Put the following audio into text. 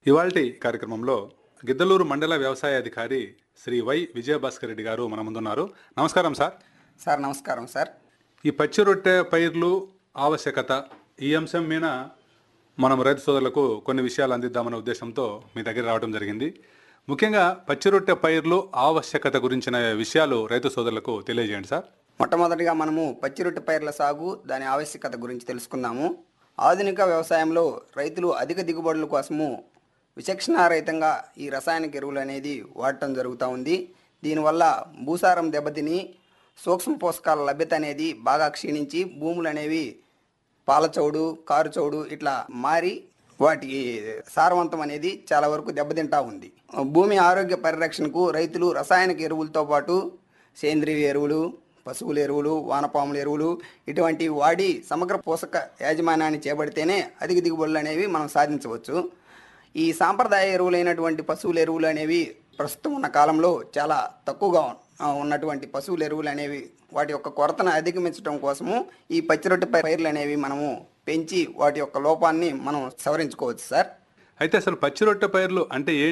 ఇవాల్టి కార్యక్రమంలో గిద్దలూరు మండల వ్యవసాయ అధికారి శ్రీ వై విజయభాస్కర్ రెడ్డి గారు మన ముందున్నారు నమస్కారం సార్ సార్ నమస్కారం సార్ ఈ పచ్చి రొట్టె పైర్లు ఆవశ్యకత ఈ అంశం మీద మనం రైతు సోదరులకు కొన్ని విషయాలు అందిద్దామనే ఉద్దేశంతో మీ దగ్గర రావడం జరిగింది ముఖ్యంగా పచ్చి రొట్టె పైర్లు ఆవశ్యకత గురించిన విషయాలు రైతు సోదరులకు తెలియజేయండి సార్ మొట్టమొదటిగా మనము పచ్చిరొట్టె పైర్ల సాగు దాని ఆవశ్యకత గురించి తెలుసుకుందాము ఆధునిక వ్యవసాయంలో రైతులు అధిక దిగుబడుల కోసము విచక్షణారహితంగా ఈ రసాయనిక ఎరువులు అనేది వాడటం జరుగుతూ ఉంది దీనివల్ల భూసారం దెబ్బతిని సూక్ష్మ పోషకాల లభ్యత అనేది బాగా క్షీణించి భూములు అనేవి పాలచౌడు కారుచౌడు ఇట్లా మారి వాటి సారవంతం అనేది చాలా వరకు దెబ్బతింటా ఉంది భూమి ఆరోగ్య పరిరక్షణకు రైతులు రసాయనిక ఎరువులతో పాటు సేంద్రియ ఎరువులు పశువుల ఎరువులు వానపాముల ఎరువులు ఇటువంటివి వాడి సమగ్ర పోషక యాజమాన్యాన్ని చేపడితేనే అధిక దిగుబడులు అనేవి మనం సాధించవచ్చు ఈ సాంప్రదాయ ఎరువులైనటువంటి పశువుల ఎరువులు అనేవి ప్రస్తుతం ఉన్న కాలంలో చాలా తక్కువగా ఆ, ఉన్నటువంటి పశువుల ఎరువులు అనేవి వాటి యొక్క కొరతను అధిగమించడం కోసము ఈ పచ్చిరొట్టె పైర్లు అనేవి మనము పెంచి వాటి యొక్క లోపాన్ని మనం సవరించుకోవచ్చు సార్ అయితే అసలు పచ్చి రొట్టె పైర్లు అంటే